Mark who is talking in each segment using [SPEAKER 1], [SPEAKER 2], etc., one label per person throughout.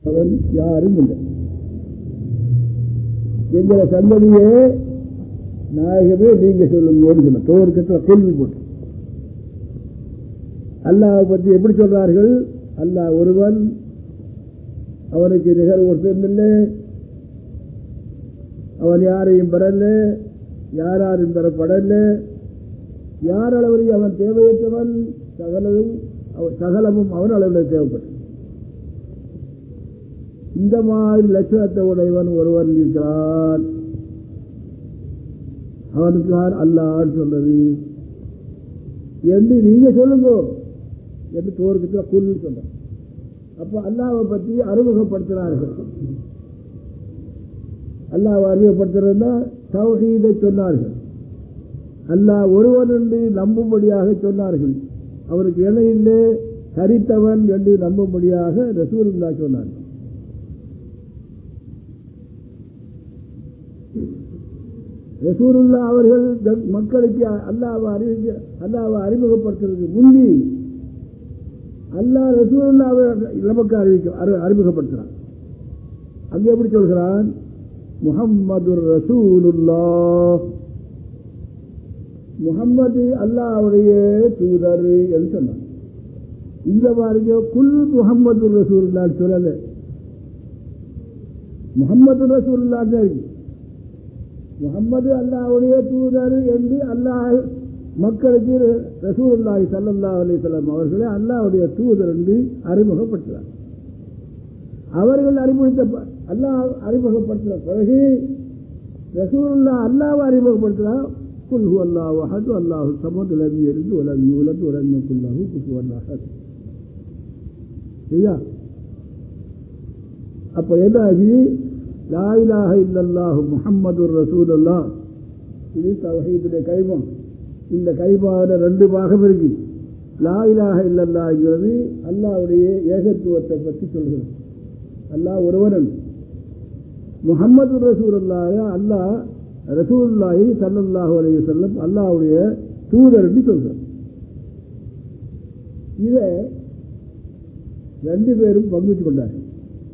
[SPEAKER 1] அவன் யாரும் இல்லை எங்களை சந்ததியே நாயகமே நீங்க சொல்லுங்க சொன்ன தோற்கத்தில் கேள்வி போட்டு அல்லாஹ் பற்றி எப்படி சொல்றார்கள் அல்லாஹ் ஒருவன் அவனுக்கு நிகர் ஒருத்தம் இல்லை அவன் யாரையும் பெறல யாராரும் பெறப்படல யார் அளவில் அவன் தேவையற்றவன் சகலமும் சகலமும் அவன் அளவில் தேவைப்பட்டது இந்த மாதிரி லட்சணத்தை உடையவன் ஒருவன் இருக்கிறான் அவனுக்கு யார் அல்லான்னு சொல்றது என்று நீங்க சொல்லுங்க என்று தோற்கத்தில் குல் சொல்ற அப்ப அல்லாவை பற்றி அறிமுகப்படுத்தினார்கள் அல்லாவை அறிமுகப்படுத்துறதுனா தௌஹீதை சொன்னார்கள் அல்லாஹ் ஒருவன் என்று நம்பும்படியாக சொன்னார்கள் அவருக்கு இணையிலே சரித்தவன் என்று நம்பும்படியாக ரசூலுல்லா சொன்னார்கள் ரசூருல்லா அவர்கள் மக்களுக்கு அல்லாவை அறிவிக்க அல்லாவை அறிமுகப்படுத்துறதுக்கு முந்தி அல்லா ரசூலுல்லாவை நமக்கு அறிவிக்க அறிமுகப்படுத்துறான் அங்க எப்படி சொல்கிறான் முகம்மது ரசூலுல்லா முகம்மது அல்லாவுடைய தூதர் என்று சொன்னான் இந்த பாருங்க குல் முகம்மது ரசூல்லா சொல்லல முகம்மது ரசூல்லா இருக்கு முகம்மது அல்லாவுடைய தூதர் என்று அல்லாஹ் மக்களுக்கு ரசூல்லாஹி சல்லா அலிசல்லாம் அவர்களை அல்லாவுடைய தூதர் என்று அறிமுகப்படுத்துகிறார் அவர்கள் அறிமுகத்த அல்லாஹ் அறிமுகப்படுத்தின பிறகு ரசூல்லா அல்லாவை அறிமுகப்படுத்துகிறார் குல் ஹு அல்லாஹ் அஹது அல்லாஹு சமத் உலம் இருந்து உலம் யூலத் உலம் குல்லாஹு குசுவன் அஹத் சரியா அப்ப என்னாகி லாயிலாக இல்லல்லாஹு முகம்மது ரசூலுல்லா இது தவஹீதுடைய கைமம் இந்த கைமாவில ரெண்டு பாகம் இருக்கு லாயிலாக இல்லல்லாங்கிறது அல்லாவுடைய ஏகத்துவத்தை பற்றி சொல்கிறது அல்லாஹ் ஒருவரன் முகம்மது ரசூலுல்லாக அல்லாஹ் ரசூல்லாஹி சல்லல்லாஹு அலைய செல்லம் அல்லாவுடைய தூதர் என்று சொல்கிறார் இதை ரெண்டு பேரும் பங்குச்சு கொண்டார்கள்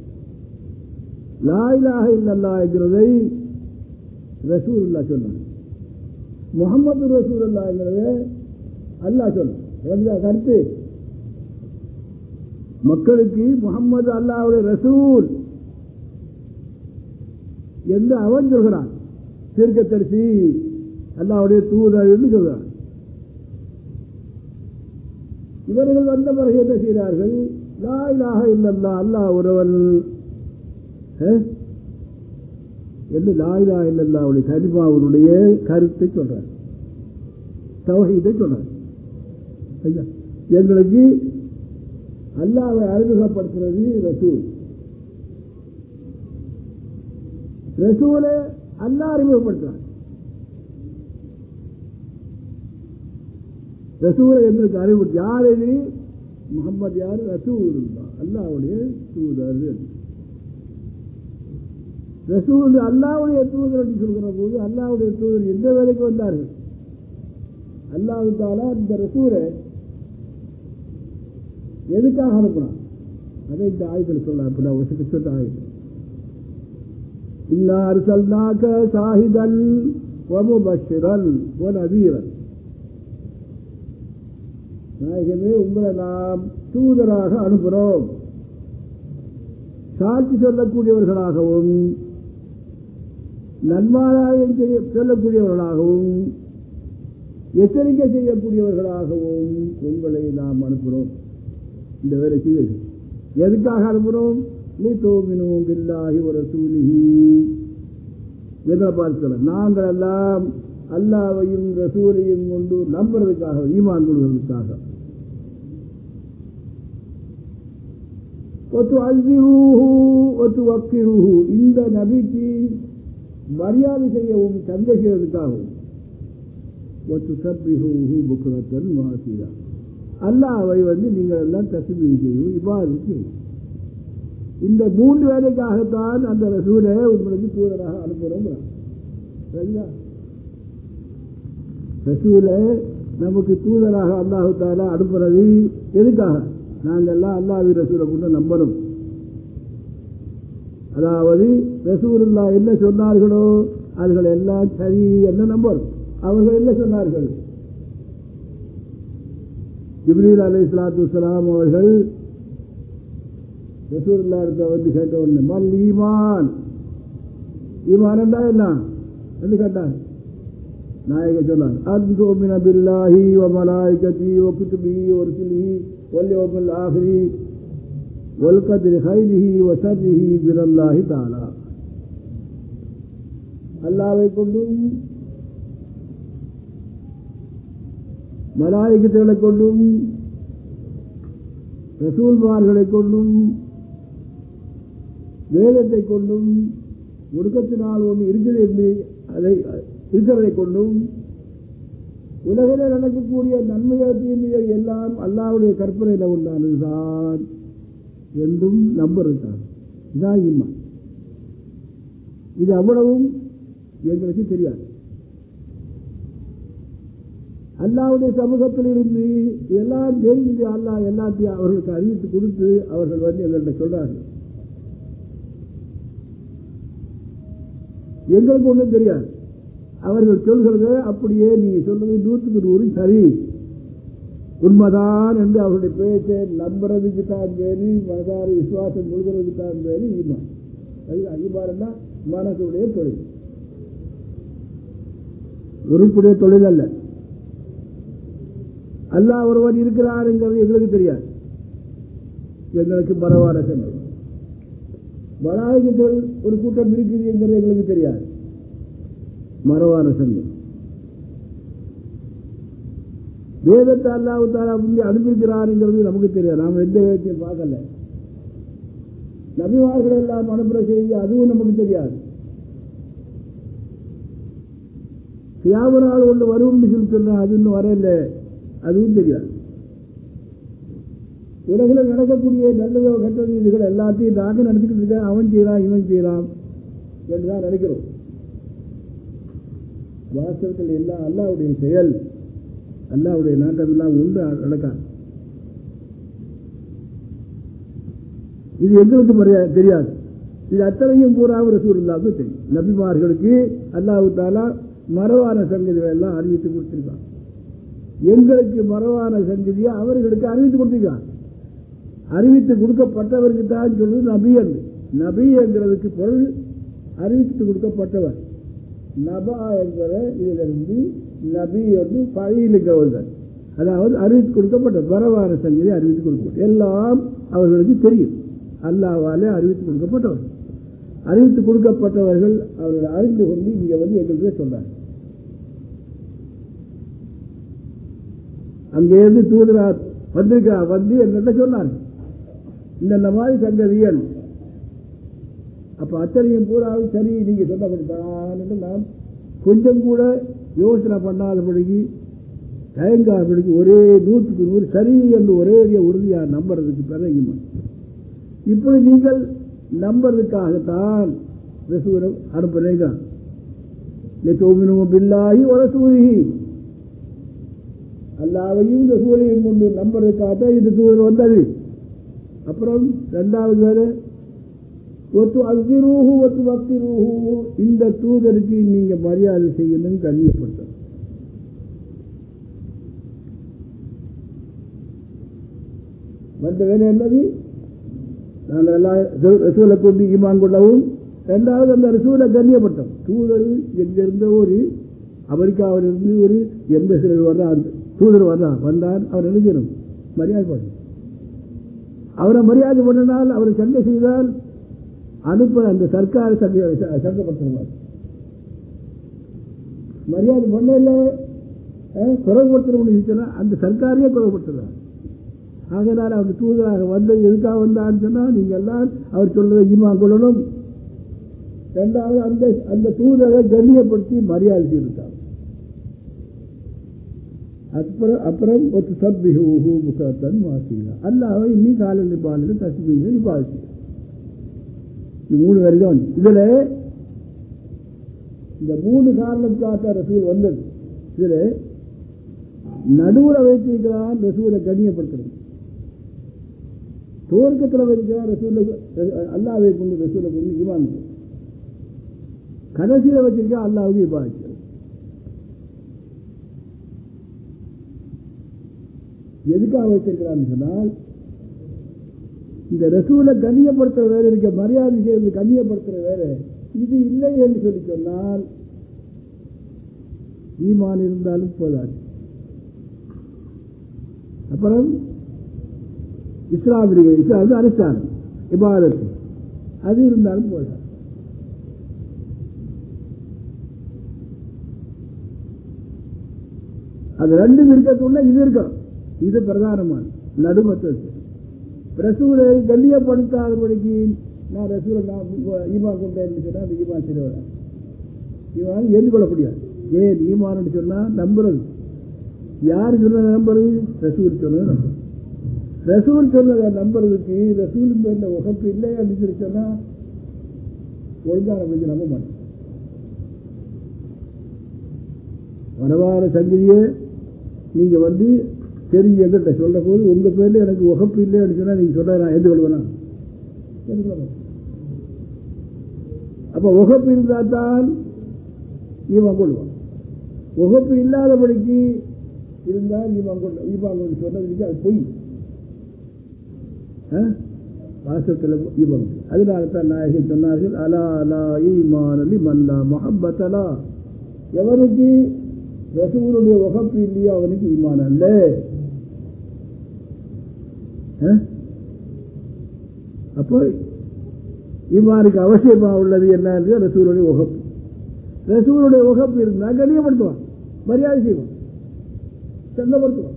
[SPEAKER 1] லாயிலாக இல்லல்லா என்கிறதை ரசூல்லா சொன்னாங்க முகமது ரசூல்லாங்கிறத அல்லா சொன்ன கருத்து மக்களுக்கு முகமது அல்லாவுடைய ரசூல் என்று அவன் சொல்கிறான் தீர்க்கத்தரிசி அல்லாவுடைய தூதர் என்று சொல்கிறான் இவர்கள் வந்த பிறகு என்ன செய்கிறார்கள் லாயிலாக இல்லல்லா அல்லாஹ் ஒருவன் என்று லாயிலா இல்லல்லா அவருடைய கரிமாவனுடைய கருத்தை சொல்றார் தவகீதை சொல்றார் எங்களுக்கு அல்லாவை அறிமுகப்படுத்துறது ரசூல் ரசூலை அல்லா அறிமுகப்படுத்துறார் ரசூலை எங்களுக்கு அறிவுறுத்தி யார் இது முகமது யார் ரசூல் அல்லாவுடைய தூதர் ரசூல் அல்லாவுடைய தூதர் என்று சொல்கிற போது அல்லாவுடைய தூதர் எந்த வேலைக்கு வந்தார்கள் அல்லாஹு தாலா இந்த ரசூரை எதுக்காக அனுப்பினான் அதை இந்த ஆயுதத்தில் சொல்ல அப்ப நான் ஒரு சொன்ன ஆயுதம் إنا أرسلناك شاهدا ومبشرا ونذيرا நாயகமே உங்களை நாம் தூதராக அனுப்புகிறோம் சாட்சி சொல்லக்கூடியவர்களாகவும் நன்மாராயம் சொல்லக்கூடியவர்களாகவும் எச்சரிக்கை செய்யக்கூடியவர்களாகவும் உங்களை நாம் அனுப்புகிறோம் இந்த வேலை செய்வீர்கள் எதுக்காக அனுப்புகிறோம் நீ தோமினோம் பில்லாகி ஒரு சூலிகி எதை பார்க்கல நாங்கள் எல்லாம் அல்லாவையும் ரசூலையும் கொண்டு நம்புறதுக்காக ஈமான் கொள்வதற்காக ஒத்து அல்விரூஹு ஒத்து வக்கிரூஹு இந்த நபிக்கு மரியாதை செய்யவும் சந்தை செய்வதற்காகவும் ஒத்து சப்பிஹூஹு புக்குரத்தன் வாசிதா அல்லாவை வந்து நீங்கள் எல்லாம் தசுமி செய்யும் இவ்வாறு செய்யும் இந்த மூன்று வேலைக்காகத்தான் அந்த ரசூலை உங்களுக்கு தூதராக அனுப்புறோம் சரிங்களா ரசூலை நமக்கு தூதராக அல்லாஹு தாலா அனுப்புறது எதுக்காக நாங்கள் எல்லாம் அல்லாஹி ரசூலை கொண்டு நம்பணும் அதாவது ரசூலுல்லா என்ன சொன்னார்களோ அதுகள் எல்லாம் சரி என்ன நம்பர் அவர்கள் என்ன சொன்னார்கள் ஜிப்ரீல் அலை இஸ்லாத்து வலாம் அவர்கள் ரசூலுல்லா இடத்த வந்து கேட்ட உடனே மல் ஈமான் ஈமான் என்றா என்ன என்று கேட்டார் நாயக சொன்னார் அன்துமின பில்லாஹி வ மலாய்கதி வ குதுபி வ ருசுலிஹி வல் யௌமில் ஆஹிரி வல் கத்ரி கைரிஹி வ ஷர்ரிஹி பிலல்லாஹி தஆலா அல்லாஹ்வை கொண்டும் மலாய்கத்துகளை கொண்டும் ரசூல்மார்களை கொண்டும் வேதத்தை கொண்டும் ஒடுக்கத்தினால் ஒன்று இருக்கிறது என்று அதை இருக்கிறதை கொண்டும் உலகில் நடக்கக்கூடிய நன்மையோ தீமையோ எல்லாம் அல்லாவுடைய கற்பனையில் உண்டானதுதான் என்றும் நம்புறார் இதான் இம்மா இது அவ்வளவும் எங்களுக்கு தெரியாது அல்லாவுடைய சமூகத்தில் இருந்து எல்லாம் தெரிந்து அல்லாஹ் எல்லாத்தையும் அவர்களுக்கு அறிவித்து கொடுத்து அவர்கள் வந்து எங்கள்கிட்ட சொல்றார்கள் எங்களுக்கு ஒன்றும் தெரியாது அவர்கள் சொல்கிறது அப்படியே நீங்க சொல்றது நூற்றுக்கு நூறு சரி உண்மைதான் என்று அவருடைய பேச்சை நம்புறதுக்கு தான் பேரு மனதார விசுவாசம் கொள்கிறதுக்கு தான் பேரு ஈமான் ஈமான் மனசுடைய தொழில் உறுப்புடைய தொழில் அல்ல அல்லாஹ் ஒருவன் இருக்கிறாருங்கிறது எங்களுக்கு தெரியாது எங்களுக்கு பரவான சென்று மலாய்கள் ஒரு கூட்டம் இருக்குதுங்கிறது எங்களுக்கு தெரியாது மரவான சங்கம் வேதத்தை அல்லாஹு தாலா முந்தி அனுப்பியிருக்கிறாருங்கிறது நமக்கு தெரியாது நாம எந்த வேதத்தையும் பார்க்கல நபிவார்கள் எல்லாம் அனுப்புற செய்தி அதுவும் நமக்கு தெரியாது சியாம நாள் ஒன்று வரும்னு சொல்லி சொன்னா அது இன்னும் வரல அதுவும் தெரியாது உலகில் நடக்கக்கூடிய நல்லதோ கெட்டது இதுகள் எல்லாத்தையும் நாங்கள் நினைச்சுக்கிட்டு இருக்கேன் அவன் செய்யலாம் இவன் செய்யலாம் என்றுதான் நினைக்கிறோம் வாசல்கள் எல்லாம் அல்லாவுடைய செயல் அல்லாவுடைய நாட்டம் எல்லாம் உண்டு நடக்காது இது எங்களுக்கு மரியாதை தெரியாது இது அத்தனையும் பூராவும் ரசூல்லாவுக்கு தெரியும் நபிமார்களுக்கு அல்லாஹு தாலா மரவான சங்கதிகளை எல்லாம் அறிவித்து கொடுத்திருக்கான் எங்களுக்கு மரவான சங்கதியை அவர்களுக்கு அறிவித்து கொடுத்திருக்கான் அறிவித்து கொடுக்கப்பட்டவருக்கு தான் சொல்றது நபி என்று நபி என்கிறதுக்கு பொருள் அறிவித்து கொடுக்கப்பட்டவர் நபா என்கிற இதிலிருந்து நபி என்று பழையிலுங்கிறவர்கள் அதாவது அறிவித்து கொடுக்கப்பட்ட வரவான சங்கதி அறிவித்து கொடுக்கப்பட்ட எல்லாம் அவர்களுக்கு தெரியும் அல்லாவாலே அறிவித்து கொடுக்கப்பட்டவர் அறிவித்து கொடுக்கப்பட்டவர்கள் அவர்கள் அறிந்து கொண்டு இங்க வந்து எங்களுக்கு சொல்றாங்க அங்கேருந்து தூதரார் வந்திருக்கா வந்து என்கிட்ட சொன்னாங்க இந்த மாதிரி சங்கதிகள் அப்ப அத்தனையும் பூராவும் சரி நீங்க சொன்னபடிதான் நாம் கொஞ்சம் கூட யோசனை பண்ணாதபடிக்கு தயங்காதபடிக்கு ஒரே நூற்றுக்கு நூறு சரி என்று ஒரே உறுதியா நம்புறதுக்கு பிறகு இப்படி நீங்கள் நம்புறதுக்காகத்தான் ரசூரம் அனுப்புறீங்க பில்லாகி ஒரு சூரி அல்லாவையும் ரசூரையும் கொண்டு நம்புறதுக்காக இந்த தூதர் வந்தது அப்புறம் ரெண்டாவது வேறு ஒத்து அசிரூஹு ஒத்து பக்திரூஹு இந்த தூதருக்கு நீங்க மரியாதை செய்யணும் கண்ணியப்படுத்த வந்த வேலை என்னது நாங்கள் எல்லாம் ரசூலை கொண்டு ஈமான் கொள்ளவும் ரெண்டாவது அந்த ரசூலை கண்ணியப்பட்டோம் தூதர் எங்கிருந்த ஒரு அமெரிக்காவிலிருந்து ஒரு எம்பசிடர் வர்றான் தூதர் வர்றான் வந்தான் அவர் நினைக்கணும் மரியாதை பண்ணணும் அவரை மரியாதை பண்ணினால் அவரை சண்டை செய்தால் அனுப்ப அந்த சர்க்கார் சங்கப்படுத்துவார் மரியாதை பண்ணல குறைப்படுத்தணும் அந்த சர்க்காரையே குறைப்படுத்துறார் ஆகையினால் அவர் தூதராக வந்து எதுக்காக வந்தான்னு சொன்னா நீங்க எல்லாம் அவர் சொல்றதை ஈமா கொள்ளணும் ரெண்டாவது அந்த அந்த தூதரை கண்ணியப்படுத்தி மரியாதை செய்திருக்கார் அப்புறம் அப்புறம் ஒரு சப்பிஹூ முகத்தன் வாசினா அல்லாவை இன்னி காலையில் பாலில் தஸ்மீக இப்பாசி இது மூணு வரைக்கும் இதுல இந்த மூணு காரணத்துக்காக ரசூல் வந்தது இதுல நடுவுல வைத்திருக்கிறான் ரசூலை கண்ணியப்படுத்துறது துவக்கத்தில் வரைக்கும் ரசூல அல்லாவை கொண்டு ரசூலை கொண்டு ஈமான் கடைசியில் வச்சிருக்கா அல்லாவுக்கு இபாதிச்சு எதுக்காக வச்சிருக்கிறான்னு சொன்னால் இந்த ரசூலை கண்ணியப்படுத்துற வேற இருக்க மரியாதை செய்வது கண்ணியப்படுத்துற வேற இது இல்லை என்று சொல்லி சொன்னால் ஈமான் இருந்தாலும் போதாது அப்புறம் இஸ்லாம் இருக்கு இஸ்லாம் வந்து அனுஷ்டானம் இபாதத்து அது இருந்தாலும் போதாது அது ரெண்டும் இருக்கக்குள்ள இது இருக்கும் இது பிரதானமான நடுமத்த ரசூலை கண்ணியப்படுத்தாதபடிக்கு நான் ரசூலை நான் ஈமா கொண்டேன்னு சொன்னா அந்த ஈமா சிறுவன ஈமான் ஏற்றுக்கொள்ள முடியாது ஏன் ஈமான்னு சொன்னா நம்புறது யார் சொன்னதை நம்புறது ரசூல் சொன்னதை நம்புறது ரசூல் சொன்னதை நம்புறதுக்கு ரசூல் மேல உகப்பு இல்லை அப்படின்னு சொல்லி சொன்னா ஒழுங்கான கொஞ்சம் நம்ப மாட்டேன் வனவான சங்கிலியே நீங்க வந்து சரி எங்கிட்ட சொல்ற போது உங்க பேர்ல எனக்கு உகப்பு இல்லை அப்படின்னு சொன்னா நீங்க சொல்ற நான் எது கொள்வேனா அப்ப உகப்பு இருந்தா தான் இவன் கொள்வான் உகப்பு இல்லாதபடிக்கு இருந்தால் இவன் கொள்ள இவன் சொன்னதுக்கு அது பொய் வாசத்தில் இவன் அதனால தான் நாயகன் சொன்னார்கள் அலா அலா ஈமானலி மல்லா மொஹப்பத்தலா எவனுக்கு ரசூலுடைய வகப்பு இல்லையோ அவனுக்கு ஈமான் அல்ல அப்போ ஈமானுக்கு அவசியமா உள்ளது என்ன ரசூலுடைய வகப்பு ரசூலுடைய வகப்பு இருந்தா கண்ணியப்படுத்துவான் மரியாதை செய்வான் சங்கப்படுத்துவான்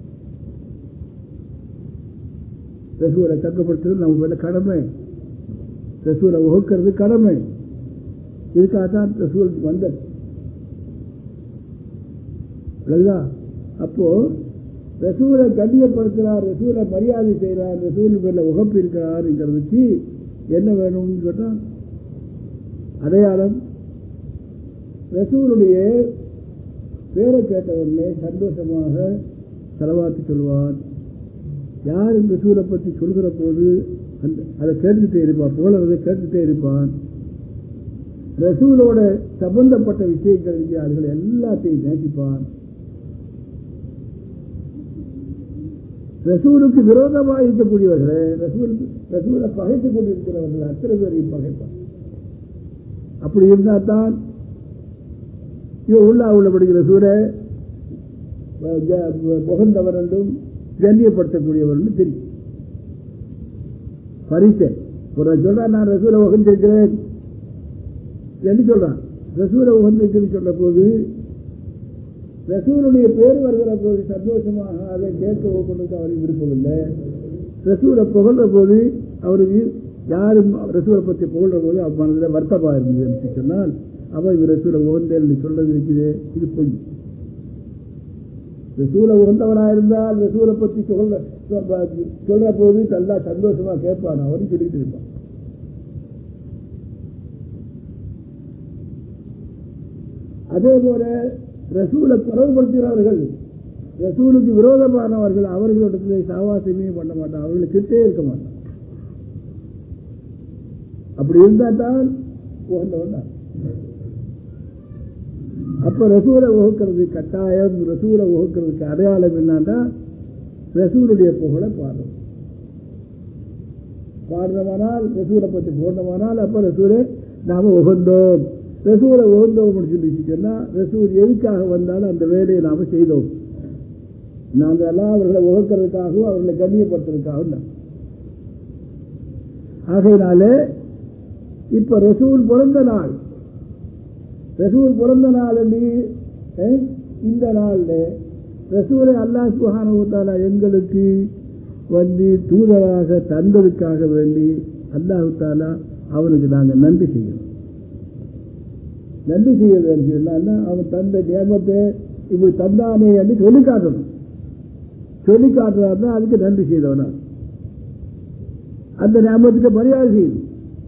[SPEAKER 1] ரசூலை தங்கப்படுத்துறது நம்ம மேல கடமை ரசூலை வகுக்கிறது கடமை இதுக்காகத்தான் ரசூல் வந்தது அப்போ ரசூலை கண்ணியப்படுத்துறார் ரசூலை மரியாதை செய்கிறார் ரசூல் மேல உகப்பு இருக்கிறாருங்கிறதுக்கு என்ன வேணும்னு சொன்னா அடையாளம் ரசூலுடைய பேரை கேட்டவர்களே சந்தோஷமாக செலவாத்து சொல்வான் யார் இந்த ரசூலை பற்றி சொல்கிற போது அந்த அதை கேட்டுக்கிட்டே இருப்பான் போலறதை கேட்டுக்கிட்டே இருப்பான் ரசூலோட சம்பந்தப்பட்ட விஷயங்கள் அதுகள் எல்லாத்தையும் நேசிப்பான் ரசூலுக்கு விரோதமாக இருக்கக்கூடியவர்களே ரசூலுக்கு ரசூலை பகைத்துக் கொண்டிருக்கிறவர்கள் அத்தனை பேரையும் பகைப்பான் அப்படி இருந்தா தான் இவன் உள்ளா உள்ளபடுகிற சூரை புகந்தவர் என்றும் கண்ணியப்படுத்தக்கூடியவர் தெரியும் பரிசன் ஒரு சொல்றான் நான் ரசூலை உகந்திருக்கிறேன் என்று சொல்றான் ரசூலை உகந்திருக்கிறேன் சொல்ற போது ரசூலுடைய பேர் வருகிற போது சந்தோஷமாக அதை கேட்க கொண்டு அவருக்கு விருப்பம் இல்லை ரசூலை புகழ்ற போது அவருக்கு யாரும் ரசூலை பற்றி புகழ்ற போது அவ் மனதில் வருத்தமா இருந்தது என்று சொன்னால் அவன் இவர் ரசூலை உகந்தேன் சொல்றது இருக்குது இது பொய் ரசூலை உகந்தவனா இருந்தால் ரசூலை பற்றி சொல்ற சொல்ற போது நல்லா சந்தோஷமா கேட்பான் அவரும் சொல்லிட்டு இருப்பான் அதே போல ரசூலை குறவுபடுத்துகிறவர்கள் ரசூலுக்கு விரோதமானவர்கள் அவர்களிடத்துல சாவாசமே பண்ண மாட்டான் அவர்களுக்கு கிட்டே இருக்க மாட்டான் அப்படி இருந்தா தான் உகந்தவன் அப்ப ரசூலை உகக்கிறது கட்டாயம் ரசூலை உகக்கிறதுக்கு அடையாளம் என்னன்னா ரசூலுடைய புகழை பாடுறோம் பாடுறவனால் ரசூலை பற்றி போடுறவனால் அப்ப ரசூலை நாம உகந்தோம் ரசூலை உகந்தோம் சொல்லி சொன்னா ரசூல் எதுக்காக வந்தாலும் அந்த வேலையை நாம செய்தோம் நாங்கள் எல்லாம் அவர்களை உகக்கிறதுக்காகவும் அவர்களை கண்ணியப்படுத்துறதுக்காகவும் தான் ஆகையினாலே இப்ப ரசூல் பிறந்த நாள் ரசூல் பிறந்த நாள் இந்த நாள்ல ரசூலை அல்லாஹ் சுஹானுத்தாலா எங்களுக்கு வந்து தூதராக தந்ததுக்காக வேண்டி அல்லாஹு தாலா அவனுக்கு நாங்கள் நன்றி செய்யணும் நன்றி செய்யறது அவன் தந்த நியமத்தை இப்படி தந்தானே என்று சொல்லி காட்டணும் சொல்லி காட்டுறாருன்னா அதுக்கு நன்றி செய்தவனா அந்த நியமத்துக்கு மரியாதை செய்யணும்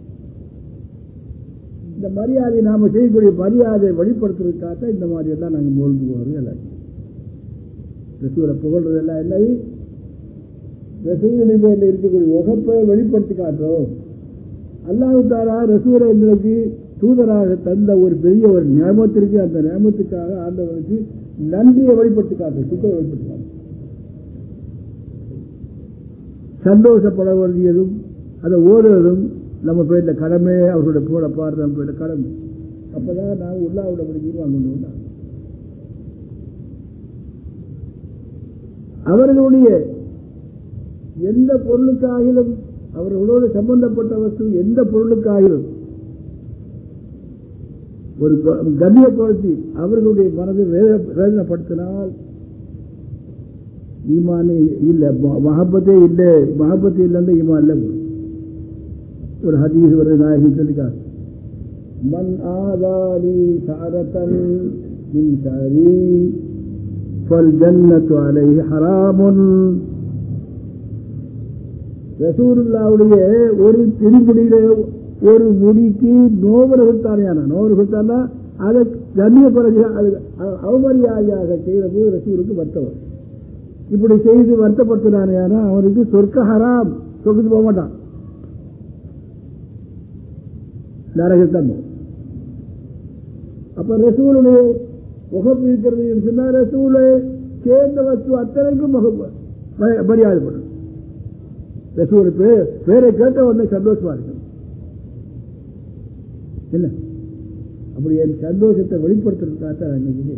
[SPEAKER 1] இந்த மரியாதை நாம செய்யக்கூடிய மரியாதையை வெளிப்படுத்துறதுக்காக இந்த மாதிரி எல்லாம் நாங்கள் மூழ்கி போகிறது எல்லாத்தையும் ரசூலை புகழ்றது எல்லாம் என்னது ரசூலின் பேரில் இருக்கக்கூடிய உகப்பை வெளிப்படுத்தி காட்டுறோம் அல்லாஹு தாரா ரசூலை எங்களுக்கு தூதராக தந்த ஒரு பெரிய ஒரு நியமத்திற்கு அந்த நியமத்துக்காக ஆண்டவனுக்கு நன்றியை வெளிப்படுத்தி காட்டுறோம் சுத்தம் வெளிப்படுத்தி காட்டுறோம் சந்தோஷப்பட வேண்டியதும் அதை ஓடுவதும் நம்ம பேர்ல கடமை அவர்களுடைய கூட பாடுற நம்ம பேர்ல கடமை அப்பதான் நான் உள்ளாவிட முடியும் கொண்டு வந்தாங்க அவர்களுடைய எந்த பொருளுக்காகிலும் அவர்களோடு சம்பந்தப்பட்ட வஸ்து எந்த பொருளுக்காகிலும் ஒரு ப- கண்ணியப்படுத்தி அவர்களுடைய மனதை வேத- வேதனைப்படுத்தினால் ஈமானே இல்ல ம- மஹப்பத்தே இல்ல மஹப்பத்தே இல்லைன்னா ஈமான் இல்ல ஒரு ஹதீஸ் வருது நாயகி சொல்லிக்காரு மன் ஆதாலி சாரத்தன் மின் சாரி فالجنة عليه حرام ரசூலுல்லாவுடைய ஒரு திருமுடியில ஒரு முடிக்கு நோவர கொடுத்தானே நோவர கொடுத்தானா அதை கண்ணிய பிறகு அது அ- அவமரியாதையாக செய்கிற போது ரசூலுக்கு வருத்தம் இப்படி செய்து வருத்தப்படுத்தினானே அவனுக்கு சொர்க்க ஹராம் சொர்க்கத்துக்கு போக மாட்டான் நரகத்தான் போவான். அப்ப ரசூலுடைய முகப்பு இருக்கிறது என்று சொன்னா ரசூலை சேர்ந்த வஸ்து அத்தனைக்கும் முகப்பு ம- மரியாதை பண்ணணும் ரசூல் பேர் பேரை கேட்ட உடனே சந்தோஷமா இருக்கணும் என்ன அப்படி என் சந்தோஷத்தை வெளிப்படுத்துறதுக்காக நான் இன்னைக்கு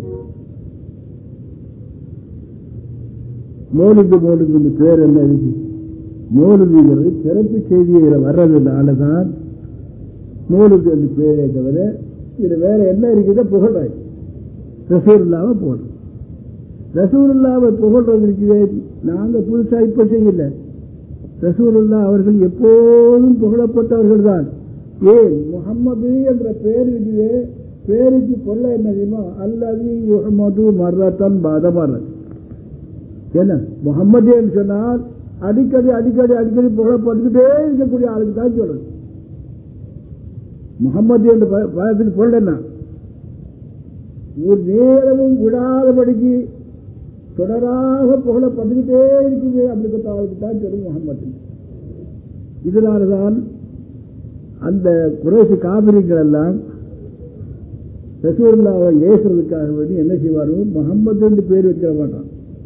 [SPEAKER 1] மோலுது மோலுது பேர் என்ன இருக்கு மோலுதுங்கிறது பிறப்பு செய்தியில் வர்றதுனால தான் மோலுது என்று பேரே தவிர இது வேற என்ன இருக்குதோ புகழாய் ரசூல்லாவை போடுறோம் ரசூலுல்லாவை புகழ்றது இருக்குதே நாங்க புதுசா இப்ப செய்யல ரசூலுல்லா அவர்கள் எப்போதும் புகழப்பட்டவர்கள் தான் ஏன் முகம்மது என்ற பேர் இருக்குதே பேருக்கு கொள்ள என்ன தெரியுமா அல்லது முகமது மர்ரத்தன் பாதமரன் என்ன முகம்மது என்று சொன்னால் அடிக்கடி அடிக்கடி அடிக்கடி புகழப்பட்டுக்கிட்டே இருக்கக்கூடிய ஆளுக்கு தான் சொல்லணும் முகம்மது என்ற ப- பதத்துக்கு பொருள் என்ன ஒரு நேரமும் விடாதபடிக்கு தொடராக புகழப்பட்டுக்கிட்டே இருக்குது அப்படிப்பட்ட ஆளுக்கு தான் சொல்லும் முகம்மது இதனால்தான் அந்த குறைசி காவிரிகள் எல்லாம் ரசூல்லாவை ஏசுறதுக்காக வேண்டி என்ன செய்வார்கள் முகம்மது என்று பேர் வைக்க மாட்டான்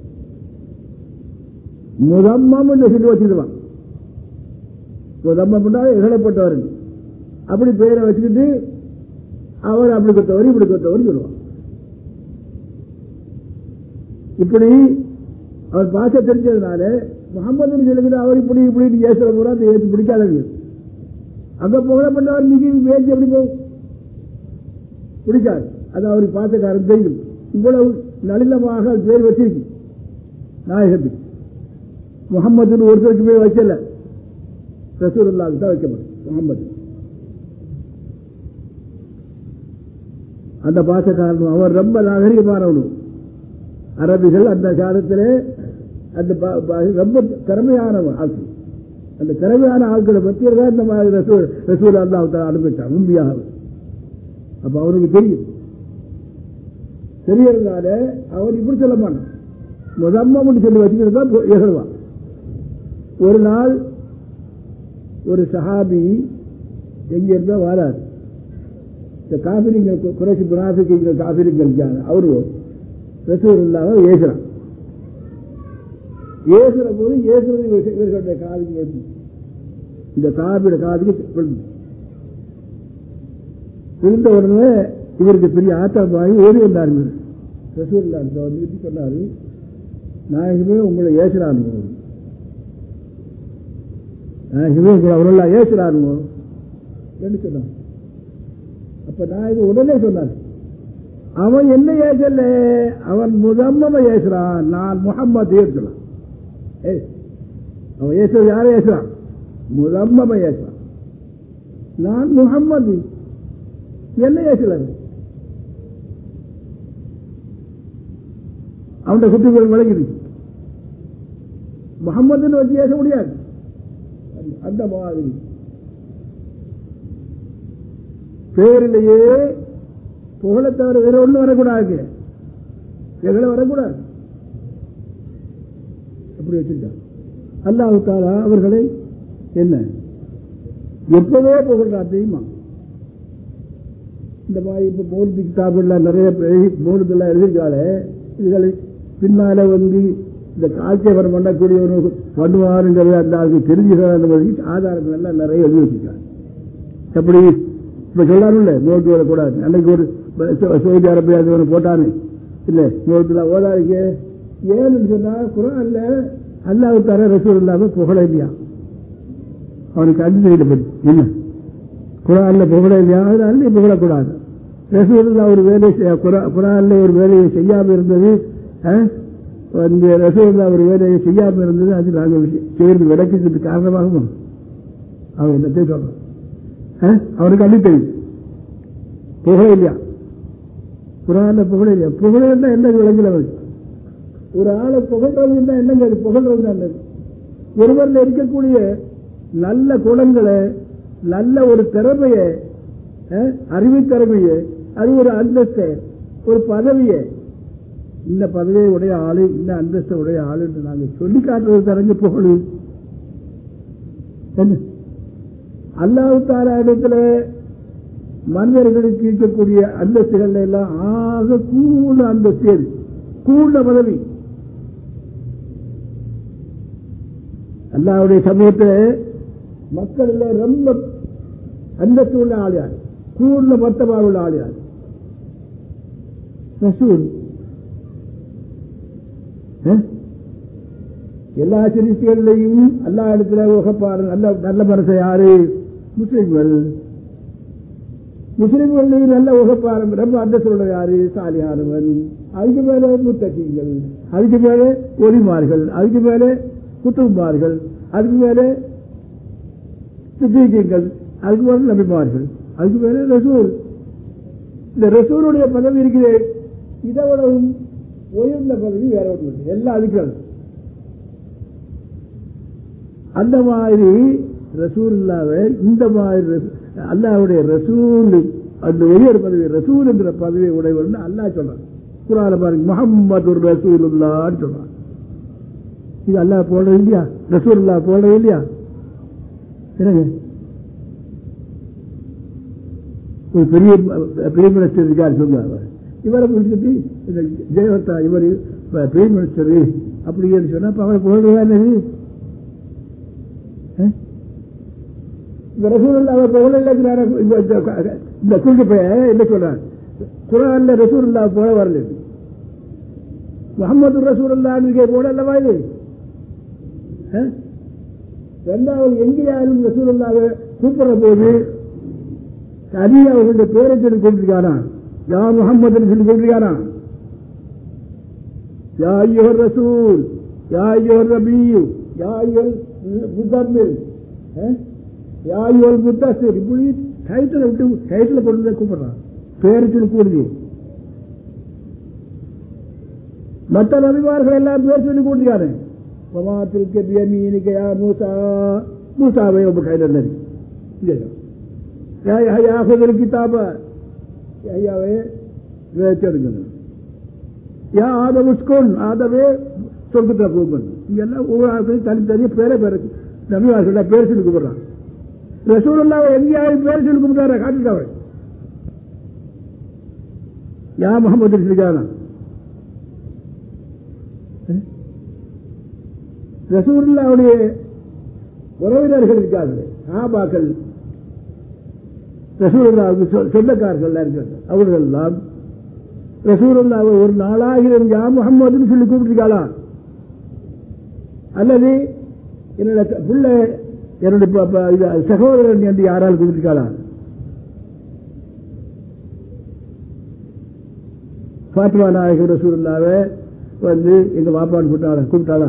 [SPEAKER 1] முதம்மம் என்று சொல்லி வச்சுடுவான் முதம்மம் இகழப்பட்டவர்கள் அப்படி பேரை வச்சுக்கிட்டு அவர் அப்படி கொத்தவர் இப்படி கொத்தவர் சொல்லுவான் இப்படி அவர் பாஷை தெரிஞ்சதுனால முகமது சொல்லுகிற அவர் இப்படி இப்படி ஏசுற பூரா அந்த ஏசு பிடிக்காதவங்க அங்க புகழப்பட்டவர் நீங்க பேச்சு எப்படி போகும் பிடிக்காது அது அவருக்கு பாசக்காரன் தெரியும் இவ்வளவு நளினமாக அது பேர் வச்சிருக்கு நாயகத்துக்கு முகம்மதுன்னு ஒருத்தருக்கு பேர் வைக்கல ரசூலுல்லாவுக்கு தான் வைக்கப்படும் முகம்மது அந்த பாசக்காரனும் அவர் ரொம்ப நாகரிகமானவனும் அரபிகள் அந்த காலத்திலே அந்த ப- ப- ரொம்ப திறமையானவன் ஆட்கள் அந்த திறமையான ஆட்களை பற்றியதான் தான் இந்த மாதிரி ரசூல் ரசூல் அல்லாஹ் அனுப்பிட்டான் உண்மையாக அப்ப அவனுக்கு தெரியும் தெரியறதுனால அவன் இப்படி சொல்ல மாட்டான் முதம்மன்னு சொல்லி வச்சுக்கிட்டு தான் போ- எகழ்வான் ஒரு நாள் ஒரு சஹாபி எங்க இருந்தா வராது இந்த காபிரிங்கள் கு- குறைசி முனாஃபிக்குங்க காபிரிங்கள் இருக்காங்க அவரு ரசூல் இல்லாம ஏசுறான் ஏசுற போது ஏசுறது இவர்- இவர்களுடைய காதுக்கு வருது. இந்த காபிட காதுக்கு விழுந்து. விழுந்த உடனே இவருக்கு பெரிய ஆத்திரமாகி ஓடி வந்தாருங்க ரசூல் வந்துட்டு சொன்னாரு நாயகமே உங்களை ஏசுறாருங்க நாயகமே உங்களை அவரெல்லாம் ஏசுறாருங்க என்று சொன்னார் அப்ப நாயகம் உடனே சொன்னார் அவன் என்ன ஏசல அவன் முதம்ம ஏசுறான் நான் முகம்மது ஏசுறான் ஏய், அவன் ஏசுறது யாரை ஏசுறான் முதம்ம ஏசுறான் நான் முகம்மது என்ன ஏசுறாரு அவன் குட்டிகள் விளங்கிடு முகம்மதுன்னு வச்சு ஏச முடியாது அந்த- அந்த மாதிரி பேரிலேயே புகழ தவிர வேற ஒண்ணும் வரக்கூடாது எங்களை வரக்கூடாது அப்படி வச்சிருக்காங்க அல்லாஹு தாலா அவர்களை என்ன எப்பவே புகழ்றார் தெரியுமா இந்த மாதிரி இப்ப மோல்தி கிதாபெல்லாம் நிறைய மோல்தெல்லாம் எழுதியிருக்காளே இதுகளை பின்னால வந்து இந்த காட்சியபரம் பண்ணக்கூடியவனு பண்ணுவாருங்கிறது அந்த அதுக்கு தெரிஞ்சுக்கிறான்னு ஆதாரங்கள் எல்லாம் நிறைய எழுதி வச்சிருக்காங்க எப்படி இப்ப சொல்லாருல்ல நோட்டு வரக்கூடாது அன்னைக்கு ஒரு சவுதி அரேபியா ஒன்று போட்டானு இல்ல நோட்டுல ஓதாரிக்க ஏன்னு சொன்னா குரான்ல அல்லாஹ் தர ரசூல் இல்லாம புகழ இல்லையா அவனுக்கு அஞ்சு செய்யல படி என்ன குரான்ல புகழ இல்லையா அதனால புகழக்கூடாது ரசூல்லா ஒரு வேலை குரான்ல ஒரு வேலையை செய்யாம இருந்தது அந்த ரசூல்லா ஒரு வேலையை செய்யாம இருந்தது அது நாங்கள் சேர்ந்து விளக்கிச்சதுக்கு காரணமாகுமா அவன் என்னத்தை சொல்றான் அவனுக்கு அள்ளி தெரியும் புகழ இல்லையா குரான்ல புகழ இல்லையா புகழ என்ன விளங்கல அவனுக்கு ஒரு ஆளை புகழ்றது என்னங்க அது புகழ்றது நல்லது ஒருவரில் இருக்கக்கூடிய நல்ல குணங்களை நல்ல ஒரு திறமைய அறிவு திறமைய அது ஒரு அந்தஸ்தை ஒரு பதவியை இந்த பதவியை உடைய ஆளு இந்த அந்தஸ்தை உடைய ஆளு என்று நாங்கள் சொல்லி காட்டுறது தரஞ்சு புகழு என்ன அல்லாஹு தாலா இடத்துல மனிதர்களுக்கு இருக்கக்கூடிய அந்தஸ்துகள் எல்லாம் ஆக கூண்ட அந்தஸ்து கூண்ட பதவி அல்லாவுடைய சமூகத்தில் மக்கள் எல்லாம் ரொம்ப அந்தஸ்து உள்ள ஆள் யார் கூர்ண மொத்தமாக உள்ள ஆள் யார் ரசூல் எல்லா சிரிப்புகளையும் எல்லா இடத்துல உகப்பாரு நல்ல நல்ல மனசை யாரு முஸ்லிம்கள் முஸ்லிம்கள்லையும் நல்ல உகப்பாரம் ரொம்ப அந்தஸ்துள்ள யாரு சாலியானவன் அதுக்கு மேல முத்தகிங்கள் அதுக்கு மேல ஒலிமார்கள் அதுக்கு மேல குத்துமார்கள் அதுக்கு மேல சித்திகங்கள் அதுக்கு மேல நபிமார்கள் அதுக்கு மேல ரசூல் இந்த ரசூலுடைய பதவி இருக்குது இதை விடவும் உயர்ந்த பதவி வேற ஒன்று எல்லாம் அதுக்கு அந்த மாதிரி ரசூல் இல்லாத இந்த மாதிரி அல்லாவுடைய ரசூல் அந்த உயர் பதவி ரசூல் என்கிற பதவி உடையவர் அல்லா சொல்றான் குரான பாருங்க முகம்மது ரசூலுல்லான்னு சொல்றான் இது அல்லா போடுறது இல்லையா ரசூல்லா போடுறது இல்லையா என்னங்க ஒரு பெரிய பிரைம் மினிஸ்டர் இருக்காரு சொல்லுவாங்க இவரை முடிச்சுட்டு இந்த ஜெயலலிதா இவர் பிரைம் மினிஸ்டர் அப்படின்னு சொன்னா அவரை போடுறதா என்னது இந்த ரசூல்லா போல இந்த குண்டு பையன் என்ன சொல்றான் குரான்ல ரசூல்லா போல வரல முகமது ரசூல்லா போல அல்லவா இது ரெண்டாவது எங்கேயாலும் ரசூலுல்லாவை கூப்பிடுற போது அலி அவர்களுடைய பேரை சொல்லி கொண்டிருக்கானா யா முகமது சொல்லி கொண்டிருக்கானா யா ஐயோர் ரசூல் யா ஐயோர் ரபியு யா ஐயோல் முத்தம்மில் யா ஐயோல் முத்தசிர் இப்படி டைட்டில் விட்டு டைட்டில் கொண்டு கூப்பிடுறான் பேரை சொல்லி கூடுது மற்ற நபிமார்கள் எல்லாம் பேர் சொல்லி கொண்டிருக்காரு وما تلك بيمينك يا موسى موسى ويوم خير الذي يا يحيى خذ الكتاب يحيى வேச்செடுக்கணும் யா ஆதம் உஸ்கோன் ஆதவே சொர்க்கத்தை கூப்பிடணும் இங்கெல்லாம் ஒவ்வொரு ஆளுக்கும் தனித்தனிய பேரை பேர நபிவாசல பேர் சொல்லி கூப்பிடுறான் ரசூலுல்லாவை எங்கேயாவது பேர் சொல்லி கூப்பிட்டார காட்டிட்டாவே யா முகமது இருக்கானா ரசூல்லாவுடைய உறவினர்கள் இருக்கார்கள் சாபாக்கள் ரசூல்லாவுக்கு சொந்தக்காரர்கள் இருக்கிறார்கள் அவர்கள் எல்லாம் ரசூல்லாவை ஒரு நாளாகிலும் யா முகமதுன்னு சொல்லி கூப்பிட்டுருக்காளா அல்லது என்னோட பிள்ளை என்னுடைய சகோதரன் என்று யாரால் கூப்பிட்டுருக்காளா பாத்மா நாயகம் ரசூல்லாவை வந்து எங்க பாப்பான்னு கூப்பிட்டாளா கூப்பிட்டாளா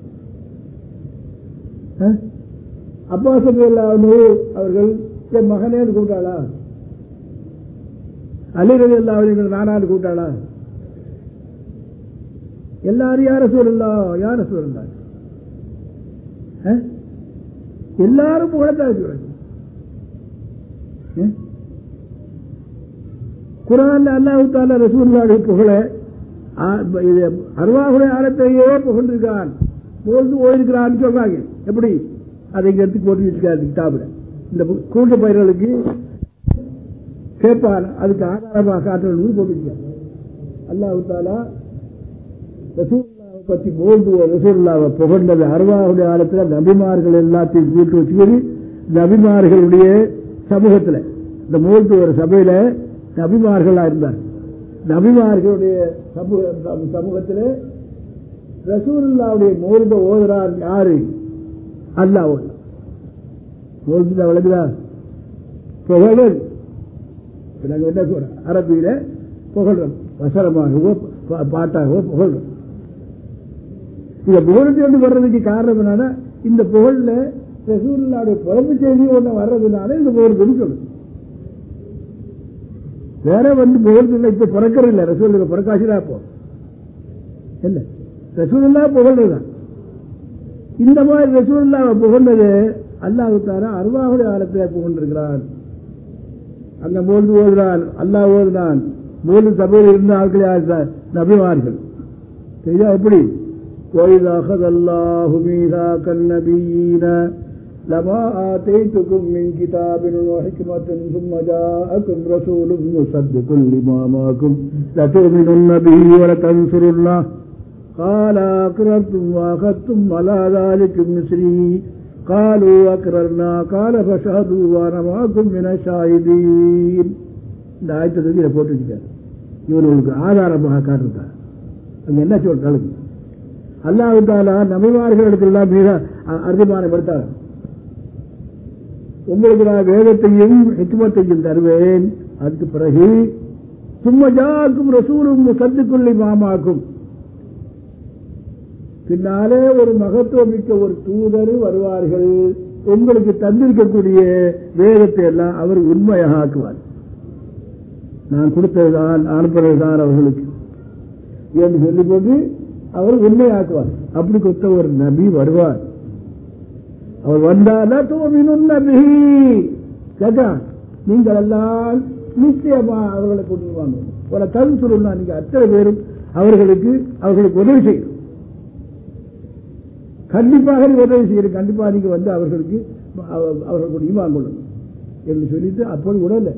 [SPEAKER 1] அப்பா சபையில் அவர்கள் என் மகனே கூட்டாளா அலிரதி எல்லா நானான்னு கூட்டாளா எல்லாரும் யார சொல்லலா யார சொல்லலா எல்லாரும் புகழத்தான் குரான் அல்லாஹு தாலா ரசூல்லாவுடைய புகழ அருவாகுடைய ஆழத்தையே புகழ்ந்திருக்கான் போல்ந்து ஓயிருக்கிறான்னு சொல்றாங்க எப்படி அதை இங்க எடுத்து போட்டு வச்சுக்காது கிதாபுல இந்த கூட்டு பயிர்களுக்கு கேட்பான் அதுக்கு ஆதாரமாக காட்டணும் போட்டு வச்சுக்காரு அல்லாஹு தாலா ரசூல்லாவை பத்தி போல்து ரசூல்லாவை புகழ்ந்தது அருவாவுடைய காலத்துல நபிமார்கள் எல்லாத்தையும் கூட்டு வச்சுக்கிது நபிமார்களுடைய சமூகத்துல இந்த மூன்று ஒரு சபையில நபிமார்களா இருந்தார் நபிமார்களுடைய சமூக சமூகத்தில் ரசூலுல்லாவுடைய மோர்ப ஓதுறார் யாரு அல்லாஹ் மோர்பா விளங்குதா புகழல் நாங்க என்ன சொல்றோம் அரபியில புகழ்றோம் வசனமாகவோ பாட்டாகவோ புகழ்றோம் இந்த புகழ்ச்சி ஒன்று வர்றதுக்கு காரணம் என்னன்னா இந்த புகழ்ல ரசூல்லாவுடைய பிறப்பு செய்தி ஒன்று வர்றதுனால இந்த புகழ்ச்சி சொல்லணும் வேற வந்து புகழ்ச்சி இப்ப பிறக்கிறது இல்லை ரசூலுக்கு பிறக்காசிதான் இப்போ என்ன ரசூலுல்லா புகழ்றதுதான் இந்த மாதிரி ரசூலுல்லாவை புகழ்ந்தது அல்லாஹு தாரா அருவாவுடைய காலத்தில் புகழ்ந்திருக்கிறான் அங்க மூழ்கு ஓதுறான் அல்லாஹ் ஓதுனான் மூணு சபையில் இருந்த ஆட்கள் யார் நபிமார்கள் சரியா எப்படி وإذا أخذ الله ميثاق النبيين لما آتيتكم من كتاب وحكمة ثم جاءكم رسول مصدق لما معكم لتؤمنن به ولتنصرنه قال أقررتم وأخذتم على ذلك مصري قالوا أقررنا قال فاشهدوا وأنا معكم من الشاهدين இந்த ஆயத்தை தூக்கி இதை போட்டு வச்சுக்காரு இவர்களுக்கு ஆதாரமாக காட்டிருக்கார் அங்க என்ன சொல்றாங்க அல்லாஹு தாலா நபிமார்களிடத்திலாம் மிக அர்த்தமானம் எடுத்தார் உங்களுக்கு நான் வேதத்தையும் ஹிக்மத்தையும் தருவேன் அதுக்கு பிறகு சும்மஜாக்கும் ரசூலும் சத்துக்குள்ளி மாமாக்கும் பின்னாலே ஒரு மகத்துவம் மிக்க ஒரு தூதர் வருவார்கள் உங்களுக்கு தந்திருக்கக்கூடிய வேதத்தை எல்லாம் அவர் உண்மையாக ஆக்குவார் நான் கொடுத்ததுதான் அனுப்புறதுதான் அவர்களுக்கு என்று சொல்லிக்கொண்டு அவர் உண்மையாக்குவார் அப்படி கொத்த ஒரு நபி வருவார் அவர் வந்தால தோமினும் நபி கேட்டா நீங்கள் எல்லாம் நிச்சயமா அவர்களை கொண்டு வாங்க ஒரு தன் சொல்லுன்னா நீங்க அத்தனை பேரும் அவர்களுக்கு அவர்களுக்கு உதவி செய்யணும் கண்டிப்பாக நீங்க உதவி செய்யணும் கண்டிப்பா நீங்க வந்து அவர்களுக்கு அவர்களுக்கு ஈமான் கொள்ளணும் என்று சொல்லிட்டு அப்போது உடல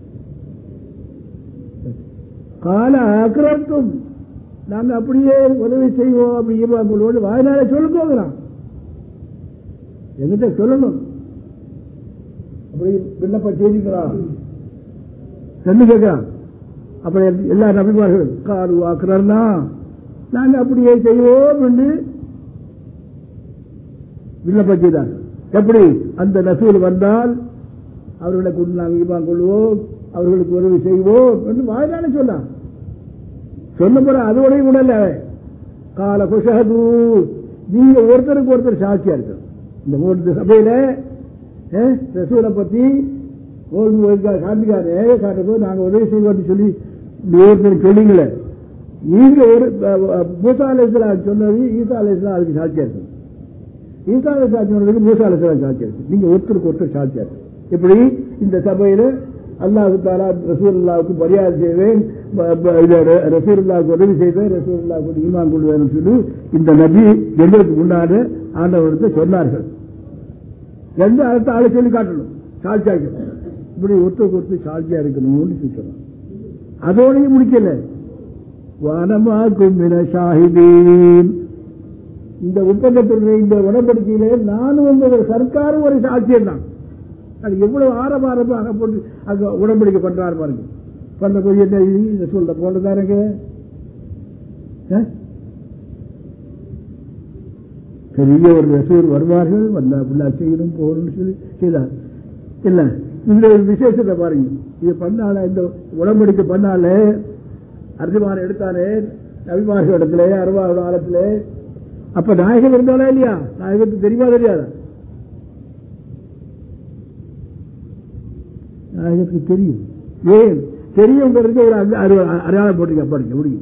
[SPEAKER 1] கால அக்கிரத்தும் நாங்க அப்படியே உதவி செய்வோம் அப்படி ஈமான் கொள்வோம் வாய்நாளை சொல்ல போகிறான் எங்கிட்ட சொல்லணும் அப்படி விண்ணப்பம் செய்தீங்களா என்ன கேட்கிறான் அப்படி எல்லா நபிமார்கள் காரு ஆக்குறாருனா நாங்க அப்படியே செய்வோம் என்று விண்ணப்பம் செய்தார் எப்படி அந்த நசூல் வந்தால் அவர்களை கொண்டு நாங்கள் ஈமான் கொள்வோம் அவர்களுக்கு உதவி செய்வோம் என்று வாய்தானே சொன்னான் சொன்ன பிற அதோடையும் உடல கால குஷஹது நீங்க ஒருத்தருக்கு ஒருத்தர் சாட்சியா இருக்கு இந்த மூன்று சபையில ரசூலை பத்தி காட்டுக்காரு காட்டும்போது நாங்க உதவி செய்வோம் சொல்லி ஒருத்தர் சொன்னீங்களே நீங்க ஒரு மூசா அலிஸ்லாம் சொன்னது ஈசா அலிஸ்லாம் அதுக்கு சாட்சியா இருக்கு ஈசா அலிஸ்லாம் சொன்னதுக்கு மூசா அலிஸ்லாம் சாட்சியா இருக்கு நீங்க ஒருத்தருக்கு ஒருத்தர் சாட்சியா இருக்கு இப்படி இந்த சபையில அல்லாஹு தாலா ரசூல்லாவுக்கு மரியாதை செய்வேன் ரசூல்லாவுக்கு உதவி செய்வேன் ரசூல்லாவுக்கு ஈமான் கொள்வேன் சொல்லி இந்த நபி எங்களுக்கு முன்னாடி ஆண்டவர்கிட்ட சொன்னார்கள் எந்த அடுத்த ஆளை சொல்லி காட்டணும் சாட்சியாக இப்படி ஒருத்தருக்கு ஒருத்தர் சாட்சியா இருக்கணும்னு சொல்லணும் அதோடையும் முடிக்கல வனமாக்கும் ஷாஹிதீன் இந்த ஒப்பந்தத்தினுடைய இந்த உடன்படிக்கையிலே நானும் உங்கள் சர்க்காரும் ஒரு சாட்சியம் தான் அது எவ்வளவு ஆரவாரமாக போட்டு அங்க உடன்படிக்கை பண்றாரு பாருங்க பண்ண போய் என்ன இந்த சொல்ல போனதாருங்க பெரிய ஒரு ரசூர் வருவார்கள் வந்தா அப்படின்னா செய்யணும் போகணும்னு சொல்லி செய்தார் இல்ல இந்த ஒரு விசேஷத்தை பாருங்க இது பண்ணால இந்த உடம்படிக்கை பண்ணால அர்ஜுமான எடுத்தானே நபிமார்கள் இடத்துல அறுபது காலத்துல அப்ப நாயகம் இருந்தாலா இல்லையா நாயகத்துக்கு தெரியுமா தெரியாதா நாயகத்துக்கு தெரியும் ஏன் தெரியுங்கிறதுக்கு ஒரு அடையாளம் போட்டிருக்க படிக்க முடியும்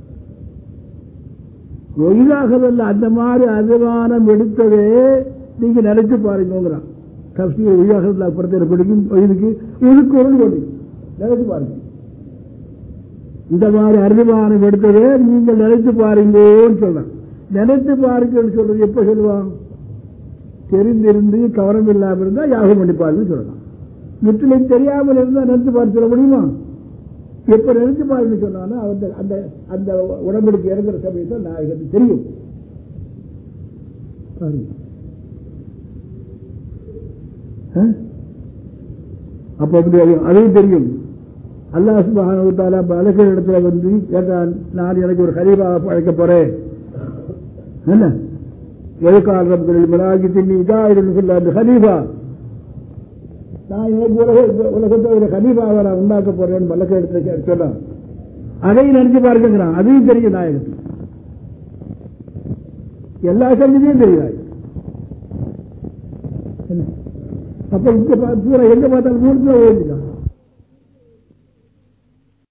[SPEAKER 1] ஒயிலாகவல்ல அந்த மாதிரி அபிமானம் எடுத்ததே நீங்க நினைச்சு பாருங்கிறான் தப்சீர் ஒய்யாகல படத்தை படிக்கும் இதுக்கு இதுக்கு ஒரு போட்டு நினைச்சு பாருங்க இந்த மாதிரி அபிமானம் எடுத்ததே நீங்கள் நினைச்சு பாருங்கன்னு சொல்றான் நினைத்து பார்க்கன்னு சொல்றது எப்ப சொல்லுவான் தெரிந்திருந்து கவனம் இல்லாமல் இருந்தா யாகம் பண்ணி பாருன்னு சொல்லலாம் முற்றிலும் தெரியாமல் இருந்தா நினைத்து பார்த்து சொல்ல முடியுமா எப்ப நினைச்சு பாருன்னு சொன்னாலும் அந்த அந்த அந்த உடம்புக்கு இறங்குற சமயத்தில் நாயகத்துக்கு தெரியும் பாருங்க. ஆ? அப்ப அப்படி அது- அதுவும் தெரியும் அல்லாஹ் சுப்ஹானஹு தஆலா மலக்குகள் இடத்துல வந்து கேட்டான் நான் எனக்கு ஒரு கலீஃபா அழைக்க போறேன் என்ன எதுக்கால் ரப்புல் மலாஜித்தின் இதாயிரம் சொல்ல கலீஃபா நான் எனக்கு உலக உலகத்தை ஒரு கலீஃபாவை நான் உண்டாக்க போறேன் மலக்க இடத்துல சொன்னான் அதையும் நினைச்சு பார்க்கிறான் அதையும் தெரியும் நாயகத்துக்கு எல்லா சங்கதியும் தெரியாது அப்ப இங்க பா- பூரா எங்க பார்த்தாலும் மூணுல ஓடிக்கலாம்